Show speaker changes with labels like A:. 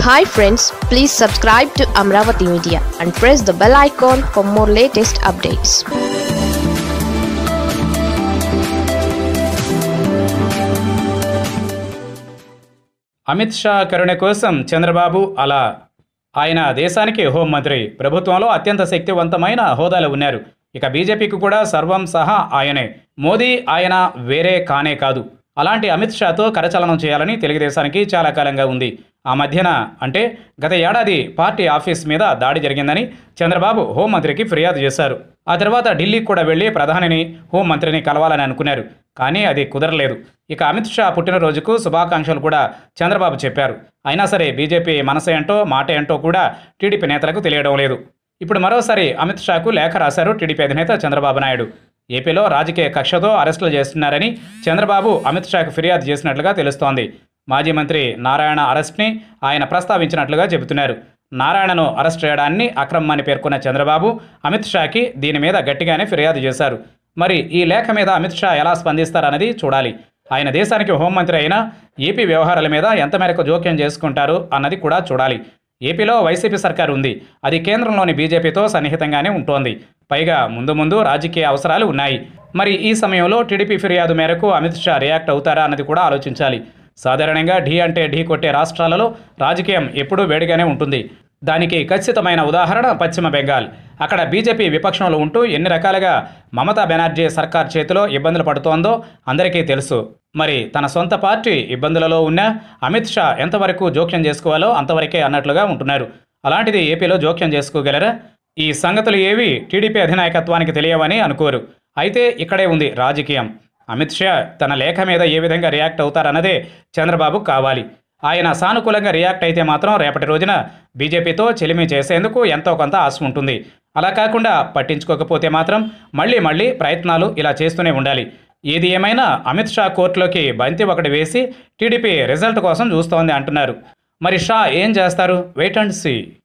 A: hi friends please subscribe to Amaravati media and press the bell icon for more latest updates
B: Amit Shah కరుణ కోసం చంద్రబాబు అలా ఆయన దేశానికి హోంమంత్రి ప్రభుత్వంలో అత్యంత శక్తివంతమైన హోదాలో ఉన్నారు ఇక బీజేపీకి కూడా సర్వం సహా ఆయనే మోదీ ఆయన వేరే కానే కాదు అలాంటి అమిత్ షాతో కరచలనం చేయాలని తెలుగుదేశానికి చాలా కాలంగా ఉంది ఆ మధ్యన అంటే గత ఏడాది పార్టీ ఆఫీస్ మీద దాడి జరిగిందని చంద్రబాబు హోంమంత్రికి ఫిర్యాదు చేశారు ఆ తర్వాత ఢిల్లీకి కూడా వెళ్లి ప్రధానిని హోంమంత్రిని కలవాలని అనుకున్నారు కానీ అది కుదరలేదు ఇక అమిత్ షా పుట్టినరోజుకు శుభాకాంక్షలు కూడా చంద్రబాబు చెప్పారు అయినా సరే బీజేపీ మనసు ఏంటో మాట ఏంటో కూడా టీడీపీ నేతలకు తెలియడం లేదు ఇప్పుడు మరోసారి అమిత్ షాకు లేఖ రాశారు టీడీపీ అధినేత చంద్రబాబు నాయుడు ఏపీలో రాజకీయ కక్షతో అరెస్టులు చేస్తున్నారని చంద్రబాబు అమిత్ షాకు ఫిర్యాదు చేసినట్లుగా తెలుస్తోంది మాజీ మంత్రి నారాయణ అరెస్ట్ని ఆయన ప్రస్తావించినట్లుగా చెబుతున్నారు నారాయణను అరెస్ట్ చేయడాన్ని అక్రమమని పేర్కొన్న చంద్రబాబు అమిత్ షాకి దీని మీద గట్టిగానే ఫిర్యాదు చేశారు మరి ఈ లేఖ మీద అమిత్ షా ఎలా స్పందిస్తారన్నది చూడాలి ఆయన దేశానికి హోంమంత్రి అయినా ఏపీ వ్యవహారాల మీద ఎంత మేరకు జోక్యం చేసుకుంటారు అన్నది కూడా చూడాలి ఏపీలో వైసీపీ సర్కార్ ఉంది అది కేంద్రంలోని బీజేపీతో సన్నిహితంగానే ఉంటోంది పైగా ముందు ముందు రాజకీయ అవసరాలు ఉన్నాయి మరి ఈ సమయంలో టీడీపీ ఫిర్యాదు మేరకు అమిత్ షా రియాక్ట్ అవుతారా అన్నది కూడా ఆలోచించాలి సాధారణంగా ఢీ అంటే ఢీ కొట్టే రాష్ట్రాలలో రాజకీయం ఎప్పుడూ వేడిగానే ఉంటుంది దానికి ఖచ్చితమైన ఉదాహరణ పశ్చిమ బెంగాల్ అక్కడ బీజేపీ విపక్షంలో ఉంటూ ఎన్ని రకాలుగా మమతా బెనర్జీ సర్కార్ చేతిలో ఇబ్బందులు పడుతోందో అందరికీ తెలుసు మరి తన సొంత పార్టీ ఇబ్బందులలో ఉన్న అమిత్ షా ఎంతవరకు జోక్యం చేసుకోవాలో అంతవరకే అన్నట్లుగా ఉంటున్నారు అలాంటిది ఏపీలో జోక్యం చేసుకోగలరా ఈ సంగతులు ఏవి టీడీపీ అధినాయకత్వానికి తెలియవని అనుకోరు అయితే ఇక్కడే ఉంది రాజకీయం అమిత్ షా తన లేఖ మీద ఏ విధంగా రియాక్ట్ అవుతారన్నదే చంద్రబాబు కావాలి ఆయన సానుకూలంగా రియాక్ట్ అయితే మాత్రం రేపటి రోజున బీజేపీతో చెలిమి చేసేందుకు ఎంతో కొంత ఆశ ఉంటుంది అలా కాకుండా పట్టించుకోకపోతే మాత్రం మళ్ళీ మళ్ళీ ప్రయత్నాలు ఇలా చేస్తూనే ఉండాలి ఏది ఏమైనా అమిత్ షా కోర్టులోకి బంతి ఒకటి వేసి టీడీపీ రిజల్ట్ కోసం చూస్తోంది అంటున్నారు మరి షా ఏం చేస్తారు వెయిట్ అండ్ సీ